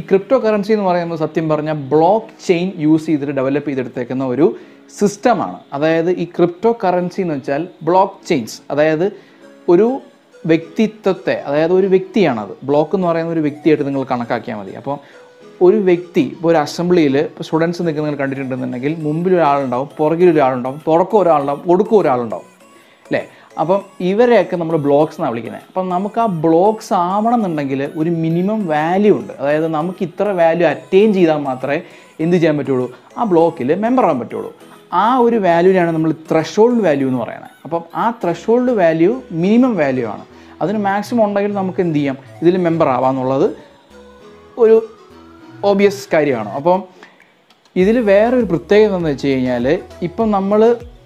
crypto currency എന്ന് പറയുന്നത് സത്യം പറഞ്ഞാൽ ബ്ലോക്ക് ചെയിൻ യൂസ് ചെയ്തിട്ട് ഡെവലപ്പ് ചെയ്തെടുത്തേക്കുന്ന ഒരു സിസ്റ്റമാണ് അതായത് ഈ ക്രിപ്റ്റോ കറൻസി എന്ന് വെച്ചാൽ ബ്ലോക്ക് ചെയിൻസ് അതായത് ഒരു വ്യക്തിത്വത്തെ അതായത് ഒരു വ്യക്തിയാണത് ബ്ലോക്ക് എന്ന് പറയുന്ന ഒരു വ്യക്തിയായിട്ട് നിങ്ങൾ കണക്കാക്കിയാൽ മതി അപ്പോൾ ഒരു വ്യക്തി ഇപ്പോൾ ഒരു അസംബ്ലിയിൽ ഇപ്പോൾ സ്റ്റുഡൻസ് നിൽക്കുന്ന നിങ്ങൾ കണ്ടിട്ടുണ്ടെന്നുണ്ടെങ്കിൽ മുമ്പിൽ ഒരാളുണ്ടാവും പുറകിൽ ഒരാളുണ്ടാവും തുടക്കം ഒരാളുണ്ടാവും ഒടുക്കം ഒരാളുണ്ടാവും അല്ലേ അപ്പം ഇവരെയൊക്കെ നമ്മൾ ബ്ലോക്സ് എന്നാണ് വിളിക്കുന്നത് അപ്പം നമുക്ക് ആ ബ്ലോക്സ് ആവണം എന്നുണ്ടെങ്കിൽ ഒരു മിനിമം വാല്യൂ ഉണ്ട് അതായത് നമുക്ക് ഇത്ര വാല്യൂ അറ്റൈൻ ചെയ്താൽ മാത്രമേ എന്ത് ചെയ്യാൻ പറ്റുള്ളൂ ആ ബ്ലോക്കിൽ മെമ്പർ ആകാൻ പറ്റുള്ളൂ ആ ഒരു വാല്യൂവിനാണ് നമ്മൾ ത്രഷോൾഡ് വാല്യൂ എന്ന് പറയുന്നത് അപ്പം ആ ത്രഷോൾഡ് വാല്യൂ മിനിമം വാല്യൂ ആണ് അതിന് മാക്സിമം ഉണ്ടെങ്കിൽ നമുക്ക് എന്ത് ചെയ്യാം ഇതിൽ മെമ്പർ ആവാന്നുള്ളത് ഒരു ഓബിയസ് കാര്യമാണ് അപ്പം ഇതിൽ വേറൊരു പ്രത്യേകത എന്ന് വെച്ച് കഴിഞ്ഞാൽ ഇപ്പം നമ്മൾ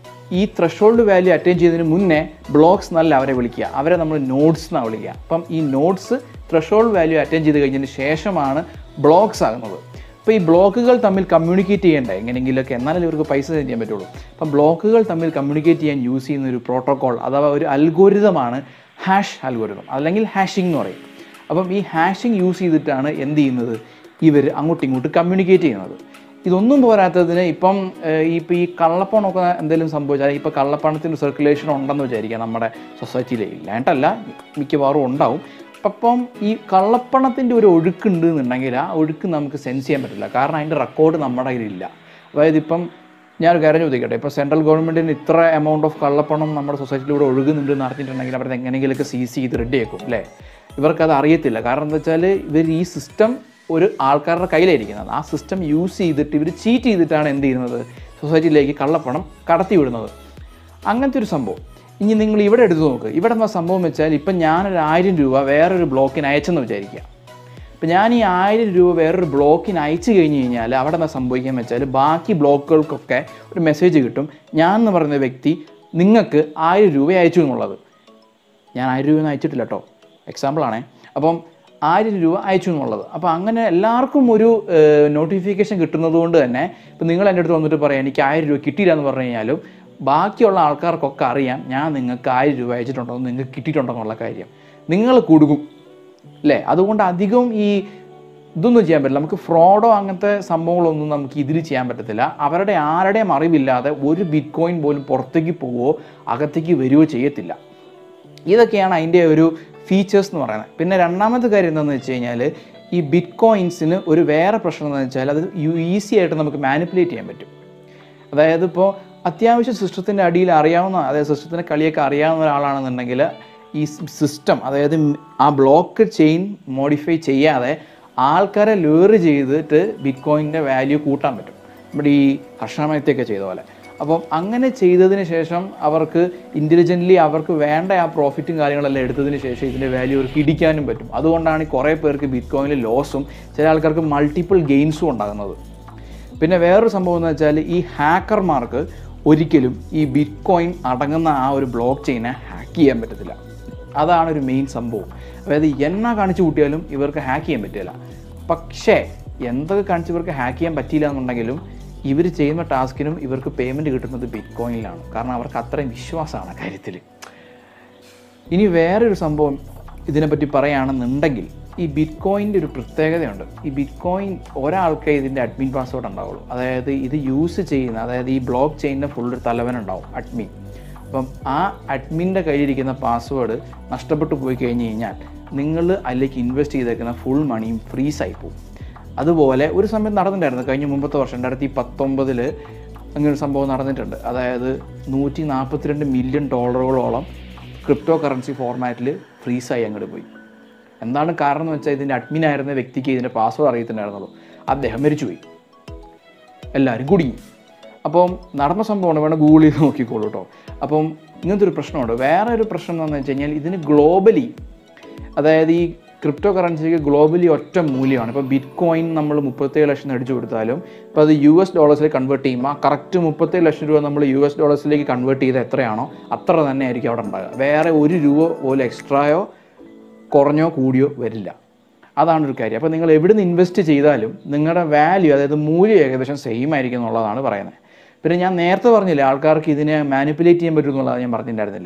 ഈ ത്രഷോൾഡ് വാല്യൂ അറ്റൈൻ ചെയ്തതിന് മുന്നേ ബ്ലോക്സ് എന്നല്ല അവരെ വിളിക്കുക അവരെ നമ്മൾ നോട്ട്സ് എന്നാണ് വിളിക്കുക അപ്പം ഈ നോട്ട്സ് ത്രഷോൾഡ് വാല്യൂ അറ്റൈൻ ചെയ്ത് കഴിഞ്ഞതിന് ശേഷമാണ് ബ്ലോക്സ് ആകുന്നത് അപ്പോൾ ഈ ബ്ലോക്കുകൾ തമ്മിൽ കമ്മ്യൂണിക്കേറ്റ് ചെയ്യണ്ടേ എങ്ങനെയെങ്കിലുമൊക്കെ എന്നാലേ ഇവർക്ക് പൈസ ചെയ്യാൻ പറ്റുള്ളൂ അപ്പം ബ്ലോക്കുകൾ തമ്മിൽ കമ്മ്യൂണിക്കേറ്റ് ചെയ്യാൻ യൂസ് ചെയ്യുന്ന ഒരു പ്രോട്ടോകോൾ അഥവാ ഒരു അൽഗോരിതമാണ് ഹാഷ് അൽഗോരിതം അല്ലെങ്കിൽ ഹാഷിംഗ് എന്ന് പറയും അപ്പം ഈ ഹാഷിംഗ് യൂസ് ചെയ്തിട്ടാണ് എന്ത് ചെയ്യുന്നത് ഇവർ അങ്ങോട്ടും ഇങ്ങോട്ടും കമ്മ്യൂണിക്കേറ്റ് ചെയ്യുന്നത് ഇതൊന്നും പോരാത്തതിന് ഇപ്പം ഏഹ്, ഇപ്പം ഈ കള്ളപ്പണമൊക്കെ എന്തെങ്കിലും സംഭവിച്ചാൽ ഇപ്പം കള്ളപ്പണത്തിൻ്റെ സർക്കുലേഷൻ ഉണ്ടെന്ന് വിചാരിക്കാം നമ്മുടെ സൊസൈറ്റിയിൽ ഇല്ലാണ്ടല്ല മിക്കവാറും ഉണ്ടാവും അപ്പം ഈ കള്ളപ്പണത്തിൻ്റെ ഒരു ഒഴുക്കുണ്ട് എന്നുണ്ടെങ്കിൽ ആ ഒഴുക്ക് നമുക്ക് സെൻസ് ചെയ്യാൻ പറ്റില്ല കാരണം അതിൻ്റെ റെക്കോർഡ് നമ്മുടെ കയ്യിലില്ല അതായത് ഇപ്പം ഞാനൊരു കാര്യം ചോദിക്കട്ടെ ഇപ്പോൾ സെൻട്രൽ ഗവൺമെൻറ്റിന് ഇത്ര എമൗണ്ട് ഓഫ് കള്ളപ്പണം നമ്മുടെ സൊസൈറ്റിയിലൂടെ ഒഴുകുന്നുണ്ട് എന്ന് അറിഞ്ഞിട്ടുണ്ടെങ്കിൽ അവരത് എങ്ങനെയെങ്കിലുമൊക്കെ സീസ് ചെയ്ത് റെഡിയാക്കും അല്ലേ ഇവർക്കത് അറിയത്തില്ല കാരണം എന്താ വെച്ചാൽ ഇവർ ഈ സിസ്റ്റം ഒരു ആൾക്കാരുടെ കയ്യിലായിരിക്കുന്നത് ആ സിസ്റ്റം യൂസ് ചെയ്തിട്ട് ഇവർ ചീറ്റ് ചെയ്തിട്ടാണ് എന്ത് ചെയ്യുന്നത് സൊസൈറ്റിയിലേക്ക് കള്ളപ്പണം കടത്തി വിടുന്നത് അങ്ങനത്തെ ഒരു സംഭവം ഇനി നിങ്ങൾ ഇവിടെ എടുത്ത് നോക്ക് ഇവിടെ എന്താ സംഭവം വെച്ചാൽ ഇപ്പം ഞാനൊരു ആയിരം രൂപ വേറൊരു ബ്ലോക്കിന് അയച്ചെന്ന് വിചാരിക്കുക അപ്പം ഞാൻ ഈ ആയിരം രൂപ വേറൊരു ബ്ലോക്കിന് അയച്ചു കഴിഞ്ഞ് കഴിഞ്ഞാൽ അവിടെ എന്താ സംഭവിക്കാൻ വെച്ചാൽ ബാക്കി ബ്ലോക്കുകൾക്കൊക്കെ ഒരു മെസ്സേജ് കിട്ടും ഞാൻ എന്ന് പറയുന്ന വ്യക്തി നിങ്ങൾക്ക് ആയിരം രൂപ അയച്ചു എന്നുള്ളത് ഞാൻ ആയിരം രൂപയൊന്നും അയച്ചിട്ടില്ല കേട്ടോ എക്സാമ്പിളാണേ അപ്പം ആയിരം രൂപ അയച്ചു എന്നുള്ളത് അപ്പോൾ അങ്ങനെ എല്ലാവർക്കും ഒരു നോട്ടിഫിക്കേഷൻ കിട്ടുന്നത് കൊണ്ട് തന്നെ ഇപ്പം നിങ്ങൾ എൻ്റെ അടുത്ത് വന്നിട്ട് പറയാം എനിക്ക് ആയിരം രൂപ കിട്ടിയില്ല എന്ന് പറഞ്ഞു കഴിഞ്ഞാലും ബാക്കിയുള്ള ആൾക്കാർക്കൊക്കെ അറിയാം ഞാൻ നിങ്ങൾക്ക് ആയിരം രൂപ അയച്ചിട്ടുണ്ടോ നിങ്ങൾക്ക് കിട്ടിയിട്ടുണ്ടോ എന്നുള്ള കാര്യം നിങ്ങൾ കുടുങ്ങും അല്ലേ അതുകൊണ്ട് അധികം ഈ ഇതൊന്നും ചെയ്യാൻ പറ്റില്ല നമുക്ക് ഫ്രോഡോ അങ്ങനത്തെ സംഭവങ്ങളൊന്നും നമുക്ക് ഇതിൽ ചെയ്യാൻ പറ്റത്തില്ല അവരുടെ ആരുടെയും അറിവില്ലാതെ ഒരു ബിറ്റ് കോയിൻ പോലും പുറത്തേക്ക് പോവോ അകത്തേക്ക് വരികയോ ചെയ്യത്തില്ല ഇതൊക്കെയാണ് അതിൻ്റെ ഒരു ഫീച്ചേഴ്സ് എന്ന് പറയുന്നത് പിന്നെ രണ്ടാമത്തെ കാര്യം എന്താണെന്ന് വെച്ച് കഴിഞ്ഞാൽ ഈ ബിറ്റ് കോയിൻസിന് ഒരു വേറെ പ്രശ്നം എന്താണെന്ന് വെച്ചാൽ അത് ഈസി ആയിട്ട് നമുക്ക് മാനിപ്പുലേറ്റ് ചെയ്യാൻ പറ്റും അതായത് ഇപ്പോൾ അത്യാവശ്യം സിസ്റ്റത്തിൻ്റെ അടിയിൽ അറിയാവുന്ന അതായത് സിസ്റ്റത്തിൻ്റെ കളിയൊക്കെ അറിയാവുന്ന ഒരാളാണെന്നുണ്ടെങ്കിൽ ഈ സിസ്റ്റം അതായത് ആ ബ്ലോക്ക് ചെയിൻ മോഡിഫൈ ചെയ്യാതെ ആൾക്കാരെ ലേറ് ചെയ്തിട്ട് ബിറ്റ് കോയിൻ്റെ വാല്യൂ കൂട്ടാൻ പറ്റും നമ്മുടെ ഈ ഹർഷമയത്തെയൊക്കെ ചെയ്ത പോലെ അപ്പം അങ്ങനെ ചെയ്തതിന് ശേഷം അവർക്ക് ഇൻ്റലിജൻ്റ്ലി അവർക്ക് വേണ്ട ആ പ്രോഫിറ്റും കാര്യങ്ങളെല്ലാം എടുത്തതിന് ശേഷം ഇതിൻ്റെ വാല്യൂ അവർക്ക് ഇടിക്കാനും പറ്റും അതുകൊണ്ടാണ് ഈ കുറേ പേർക്ക് ബിറ്റ് കോയിനിൽ ലോസും ചില ആൾക്കാർക്ക് മൾട്ടിപ്പിൾ ഗെയിൻസും ഉണ്ടാകുന്നത് പിന്നെ വേറൊരു സംഭവം എന്ന് വെച്ചാൽ ഈ ഹാക്കർമാർക്ക് ഒരിക്കലും ഈ ബിറ്റ് കോയിൻ അടങ്ങുന്ന ആ ഒരു ബ്ലോക്ക് ചെയിനെ ഹാക്ക് ചെയ്യാൻ പറ്റത്തില്ല അതാണ് ഒരു മെയിൻ സംഭവം അതായത് എന്നാ കാണിച്ചു കൂട്ടിയാലും ഇവർക്ക് ഹാക്ക് ചെയ്യാൻ പറ്റില്ല പക്ഷേ എന്തൊക്കെ കാണിച്ച് ഇവർക്ക് ഹാക്ക് ചെയ്യാൻ പറ്റിയില്ല എന്നുണ്ടെങ്കിലും ഇവർ ചെയ്യുന്ന ടാസ്കിനും ഇവർക്ക് പേയ്മെൻറ്റ് കിട്ടുന്നത് ബിറ്റ് കോയിനിലാണ് കാരണം അവർക്ക് അത്രയും വിശ്വാസമാണ് ആ കാര്യത്തിൽ ഇനി വേറൊരു സംഭവം ഇതിനെപ്പറ്റി പറയുകയാണെന്നുണ്ടെങ്കിൽ ഈ ബിറ്റ് കോയിൻ്റെ ഒരു പ്രത്യേകതയുണ്ട് ഈ ബിറ്റ് കോയിൻ ഒരാൾക്കേ ഇതിൻ്റെ അഡ്മിൻ പാസ്വേഡ് ഉണ്ടാവുള്ളൂ അതായത് ഇത് യൂസ് ചെയ്യുന്ന അതായത് ഈ ബ്ലോക്ക് ചെയിനിൻ്റെ ഫുൾ ഒരു തലവനുണ്ടാവും അഡ്മിൻ അപ്പം ആ അഡ്മിൻ്റെ കയ്യിലിരിക്കുന്ന പാസ്വേഡ് നഷ്ടപ്പെട്ടു പോയി കഴിഞ്ഞ് കഴിഞ്ഞാൽ നിങ്ങൾ അതിലേക്ക് ഇൻവെസ്റ്റ് ചെയ്തേക്കുന്ന ഫുൾ മണിയും ഫ്രീസായി പോകും അതുപോലെ ഒരു സമയം നടന്നിട്ടുണ്ടായിരുന്നു കഴിഞ്ഞ മുമ്പത്തെ വർഷം രണ്ടായിരത്തി പത്തൊമ്പതിൽ അങ്ങനെ ഒരു സംഭവം നടന്നിട്ടുണ്ട് അതായത് നൂറ്റി നാൽപ്പത്തിരണ്ട് മില്യൺ ഡോളറുകളോളം ക്രിപ്റ്റോ കറൻസി ഫോർമാറ്റിൽ ഫ്രീസായി അങ്ങോട്ട് പോയി എന്താണ് കാരണം എന്ന് വെച്ചാൽ ഇതിൻ്റെ അഡ്മിൻ ആയിരുന്ന വ്യക്തിക്ക് ഇതിൻ്റെ പാസ്വേഡ് അറിയത്തില്ലായിരുന്നുള്ളൂ അദ്ദേഹം മരിച്ചുപോയി എല്ലാവരും കുടുങ്ങി അപ്പം നടന്ന സംഭവമാണ് വേണം ഗൂഗിൾ ചെയ്ത് നോക്കിക്കോളൂ കേട്ടോ അപ്പം ഇങ്ങനത്തെ ഒരു പ്രശ്നമുണ്ട് വേറെ ഒരു പ്രശ്നം എന്താണെന്ന് വെച്ച് കഴിഞ്ഞാൽ ഇതിന് ഗ്ലോബലി അതായത് ഈ ക്രിപ്റ്റോ കറൻസിക്ക് ഗ്ലോബലി ഒറ്റ മൂല്യമാണ് ഇപ്പോൾ ബിറ്റ് കോയിൻ നമ്മൾ മുപ്പത്തേഴ് ലക്ഷം അടിച്ചു കൊടുത്താലും ഇപ്പോൾ അത് യു എസ് ഡോളേഴ്സിലേക്ക് കൺവേർട്ട് ചെയ്യുമ്പോൾ ആ കറക്റ്റ് മുപ്പത്തേഴ് ലക്ഷം രൂപ നമ്മൾ യു എസ് ഡോളേഴ്സിലേക്ക് കൺവേർട്ട് ചെയ്ത് എത്രയാണോ അത്ര തന്നെ ആയിരിക്കും അവിടെ ഉണ്ടാകുക വേറെ ഒരു രൂപ പോലും എക്സ്ട്രായോ കുറഞ്ഞോ കൂടിയോ വരില്ല അതാണ് ഒരു കാര്യം അപ്പോൾ നിങ്ങൾ എവിടെ നിന്ന് ഇൻവെസ്റ്റ് ചെയ്താലും നിങ്ങളുടെ വാല്യൂ അതായത് മൂല്യം ഏകദേശം സെയിം ആയിരിക്കും എന്നുള്ളതാണ് പറയുന്നത് പിന്നെ ഞാൻ നേരത്തെ പറഞ്ഞില്ലേ ആൾക്കാർക്ക് ഇതിനെ മാനിപ്പുലേറ്റ് ചെയ്യാൻ പറ്റും എന്നുള്ളത് ഞാൻ പറഞ്ഞിട്ടുണ്ടായിരുന്നില്ലേ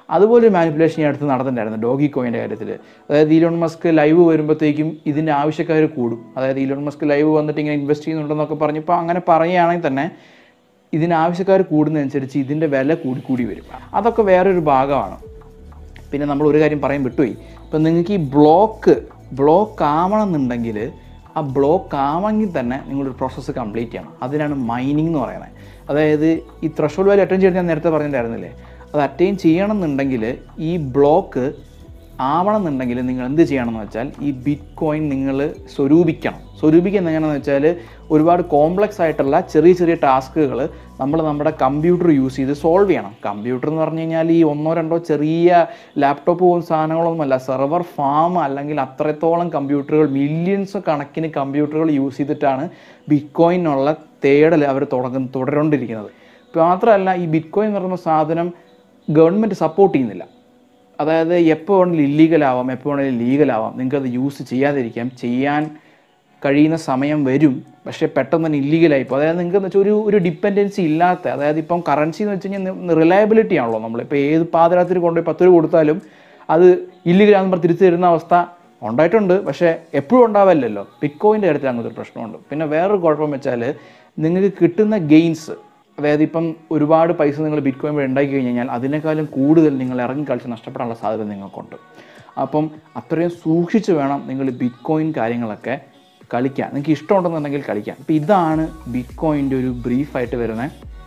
അതുപോലെ ഒരു മാനിപ്പുലേഷൻ ഈ അടുത്ത് നടന്നിട്ടുണ്ടായിരുന്നു ഡോഗി കോയിൻ്റെ കാര്യത്തിൽ അതായത് ഈലോൺ മസ്ക് ലൈവ് വരുമ്പോഴത്തേക്കും ഇതിൻ്റെ ആവശ്യക്കാർ കൂടും അതായത് ഈലോൺ മസ്ക് ലൈവ് വന്നിട്ട് ഇങ്ങനെ ഇൻവെസ്റ്റ് ചെയ്യുന്നുണ്ടെന്നൊക്കെ പറഞ്ഞപ്പോൾ അങ്ങനെ പറയുകയാണെങ്കിൽ തന്നെ ഇതിന് ആവശ്യക്കാർ കൂടുന്നതനുസരിച്ച് ഇതിൻ്റെ വില കൂടി കൂടി വരും അതൊക്കെ വേറൊരു ഭാഗമാണ് പിന്നെ നമ്മൾ ഒരു കാര്യം പറയാൻ വിട്ടുപോയി ഇപ്പം നിങ്ങൾക്ക് ഈ ബ്ലോക്ക് ബ്ലോക്ക് ആവണമെന്നുണ്ടെങ്കിൽ ആ ബ്ലോക്ക് ആവണമെങ്കിൽ തന്നെ നിങ്ങളൊരു പ്രോസസ്സ് കംപ്ലീറ്റ് ചെയ്യണം അതിനാണ് മൈനിങ് എന്ന് പറയുന്നത് അതായത് ഈ ത്രഷോൾഡ് വാല്യൂ അറ്റൻഡ് ചെയ്ത് ഞാൻ നേരത്തെ പറഞ്ഞിട്ടുണ്ടായിരുന്നില്ലേ അത് അറ്റൈൻ ചെയ്യണം എന്നുണ്ടെങ്കിൽ ഈ ബ്ലോക്ക് ആവണം എന്നുണ്ടെങ്കിൽ നിങ്ങൾ എന്ത് ചെയ്യണമെന്ന് വെച്ചാൽ ഈ ബിറ്റ് കോയിൻ നിങ്ങൾ സ്വരൂപിക്കണം സ്വരൂപിക്കുന്നത് എങ്ങനെയാണെന്ന് വെച്ചാൽ ഒരുപാട് കോംപ്ലക്സ് ആയിട്ടുള്ള ചെറിയ ചെറിയ ടാസ്കുകൾ നമ്മൾ നമ്മുടെ കമ്പ്യൂട്ടർ യൂസ് ചെയ്ത് സോൾവ് ചെയ്യണം കമ്പ്യൂട്ടർ എന്ന് പറഞ്ഞു കഴിഞ്ഞാൽ ഈ ഒന്നോ രണ്ടോ ചെറിയ ലാപ്ടോപ്പ് പോകുന്ന സാധനങ്ങളൊന്നുമല്ല സെർവർ ഫാം അല്ലെങ്കിൽ അത്രത്തോളം കമ്പ്യൂട്ടറുകൾ മില്യൺസ് കണക്കിന് കമ്പ്യൂട്ടറുകൾ യൂസ് ചെയ്തിട്ടാണ് ബിറ്റ് കോയിനുള്ള തേടൽ അവർ തുടങ്ങുന്ന തുടരുകൊണ്ടിരിക്കുന്നത് ഇപ്പോൾ മാത്രമല്ല ഈ ബിറ്റ് കോയിൻ എന്ന് പറയുന്ന സാധനം ഗവൺമെൻറ് സപ്പോർട്ട് ചെയ്യുന്നില്ല അതായത് എപ്പോൾ വേണമെങ്കിലും ഇല്ലീഗലാവാം എപ്പോൾ വേണമെങ്കിലും ലീഗലാവാം നിങ്ങൾക്കത് യൂസ് ചെയ്യാതിരിക്കാം ചെയ്യാൻ കഴിയുന്ന സമയം വരും പക്ഷേ പെട്ടെന്ന് തന്നെ ഇല്ലീഗലായി പോകും അതായത് നിങ്ങൾക്ക് എന്ന് വെച്ചാൽ ഒരു ഒരു ഡിപ്പെൻഡൻസി ഇല്ലാത്ത അതായത് ഇപ്പം കറൻസി എന്ന് വെച്ച് കഴിഞ്ഞാൽ റിലയബിലിറ്റി ആണല്ലോ നമ്മളിപ്പോൾ ഏത് പാതിരാത്രി കൊണ്ടുപോയി പത്ത് രൂപ കൊടുത്താലും അത് ഇല്ലീഗലാന്ന് പറഞ്ഞ് തിരിച്ചു തരുന്ന അവസ്ഥ ഉണ്ടായിട്ടുണ്ട് പക്ഷേ എപ്പോഴും ഉണ്ടാവില്ലല്ലോ ബിറ്റ്കോയിൻ്റെ കാര്യത്തിൽ അങ്ങനത്തെ ഒരു പ്രശ്നമുണ്ട് പിന്നെ വേറൊരു കുഴപ്പം വെച്ചാൽ നിങ്ങൾക്ക് കിട്ടുന്ന ഗെയിൻസ് അതായത് ഇപ്പം ഒരുപാട് പൈസ നിങ്ങൾ ബിറ്റ് കോയിൻ വഴി ഉണ്ടാക്കി കഴിഞ്ഞ് കഴിഞ്ഞാൽ അതിനേക്കാളും കൂടുതൽ നിങ്ങൾ ഇറങ്ങി കളിച്ച് നഷ്ടപ്പെടാനുള്ള സാധ്യത നിങ്ങൾക്കുണ്ട് അപ്പം അത്രയും സൂക്ഷിച്ച് വേണം നിങ്ങൾ ബിറ്റ് കോയിൻ കാര്യങ്ങളൊക്കെ കളിക്കാൻ നിങ്ങൾക്ക് ഇഷ്ടമുണ്ടെന്നുണ്ടെങ്കിൽ കളിക്കാം അപ്പോൾ ഇതാണ് ബിറ്റ് കോയിൻ്റെ ഒരു ബ്രീഫായിട്ട് വരുന്ന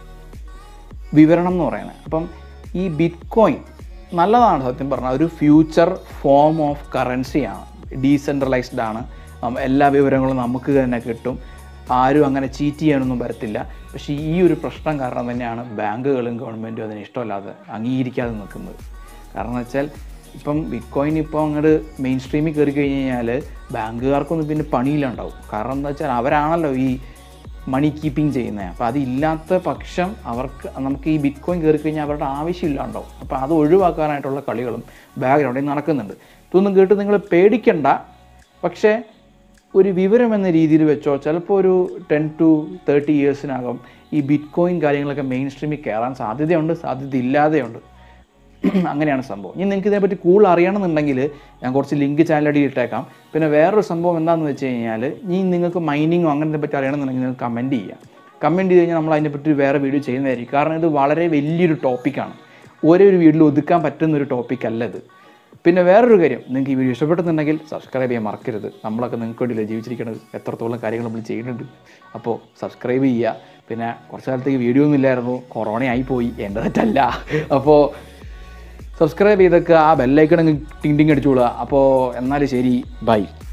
വിവരണം എന്ന് പറയുന്നത് അപ്പം ഈ ബിറ്റ് കോയിൻ നല്ലതാണ് സത്യം പറഞ്ഞാൽ ഒരു ഫ്യൂച്ചർ ഫോം ഓഫ് കറൻസിയാണ് ഡീസെൻട്രലൈസ്ഡ് ആണ് ഉം, എല്ലാ വിവരങ്ങളും നമുക്ക് തന്നെ കിട്ടും ആരും അങ്ങനെ ചീറ്റ് ചെയ്യാനൊന്നും വരത്തില്ല പക്ഷേ ഈ ഒരു പ്രശ്നം കാരണം തന്നെയാണ് ബാങ്കുകളും ഗവൺമെൻറ്റും അതിന് ഇഷ്ടമല്ലാതെ അംഗീകരിക്കാതെ നിൽക്കുന്നത് കാരണം എന്ന് വെച്ചാൽ ഇപ്പം ബിറ്റ് കോയിൻ ഇപ്പോൾ അങ്ങോട്ട് മെയിൻ സ്ട്രീമിൽ കയറി കഴിഞ്ഞ് കഴിഞ്ഞാൽ ബാങ്കുകാർക്കൊന്നും പിന്നെ പണിയിലുണ്ടാവും കാരണം എന്താ വെച്ചാൽ അവരാണല്ലോ ഈ മണി കീപ്പിംഗ് ചെയ്യുന്നത് അപ്പോൾ അതില്ലാത്ത പക്ഷം അവർക്ക് നമുക്ക് ഈ ബിറ്റ് കോയിൻ കയറി കഴിഞ്ഞാൽ അവരുടെ ആവശ്യമില്ലാണ്ടാവും അപ്പോൾ അത് ഒഴിവാക്കാനായിട്ടുള്ള കളികളും ബാക്ക്ഗ്രൗണ്ടിൽ നടക്കുന്നുണ്ട് ഇതൊന്നും കേട്ട് നിങ്ങൾ പേടിക്കണ്ട പക്ഷേ ഒരു വിവരം എന്ന രീതിയിൽ വെച്ചോ ചിലപ്പോൾ ഒരു ടെൻ ടു തേർട്ടി ഇയേഴ്സിനകം ഈ ബിറ്റ് കോയിൻ കാര്യങ്ങളൊക്കെ മെയിൻ സ്ട്രീമിൽ കയറാൻ സാധ്യതയുണ്ട് സാധ്യത ഇല്ലാതെയുണ്ട് അങ്ങനെയാണ് സംഭവം ഇനി നിങ്ങൾക്ക് ഇതിനെപ്പറ്റി കൂടുതൽ അറിയണമെന്നുണ്ടെങ്കിൽ ഞാൻ കുറച്ച് ലിങ്ക് ചാനലടി ഇട്ടേക്കാം പിന്നെ വേറൊരു സംഭവം എന്താണെന്ന് വെച്ച് കഴിഞ്ഞാൽ ഇനി നിങ്ങൾക്ക് മൈനിങ്ങോ അങ്ങനത്തെ പറ്റി അറിയണമെന്നുണ്ടെങ്കിൽ നിങ്ങൾക്ക് കമൻറ്റ് ചെയ്യാം കമൻറ്റ് ചെയ്ത് കഴിഞ്ഞാൽ നമ്മൾ അതിനെപ്പറ്റി ഒരു വേറെ വീഡിയോ ചെയ്യുന്നതായിരിക്കും കാരണം ഇത് വളരെ വലിയൊരു ടോപ്പിക്കാണ് ഒരേ ഒരു വീഡിയോയിൽ ഒതുക്കാൻ പറ്റുന്ന ഒരു ടോപ്പിക് അല്ല ഇത് പിന്നെ വേറൊരു കാര്യം നിങ്ങൾക്ക് ഈ വീഡിയോ ഇഷ്ടപ്പെടുന്നുണ്ടെങ്കിൽ സബ്സ്ക്രൈബ് ചെയ്യാൻ മറക്കരുത് നമ്മളൊക്കെ നിങ്ങൾക്ക് വേണ്ടിയില്ല ജീവിച്ചിരിക്കുന്നത് എത്രത്തോളം കാര്യങ്ങൾ നമ്മൾ ചെയ്യുന്നുണ്ട് അപ്പോൾ സബ്സ്ക്രൈബ് ചെയ്യുക പിന്നെ കുറച്ച് കാലത്തേക്ക് വീഡിയോ ഒന്നും ഇല്ലായിരുന്നു കൊറോണ ആയിപ്പോയി എൻ്റെ തെറ്റല്ല അപ്പോൾ സബ്സ്ക്രൈബ് ചെയ്തൊക്കെ ആ ബെല്ലൈക്കൺ ടിങ് ടിങ് അടിച്ചോളുക അപ്പോൾ എന്നാൽ ശരി ബൈ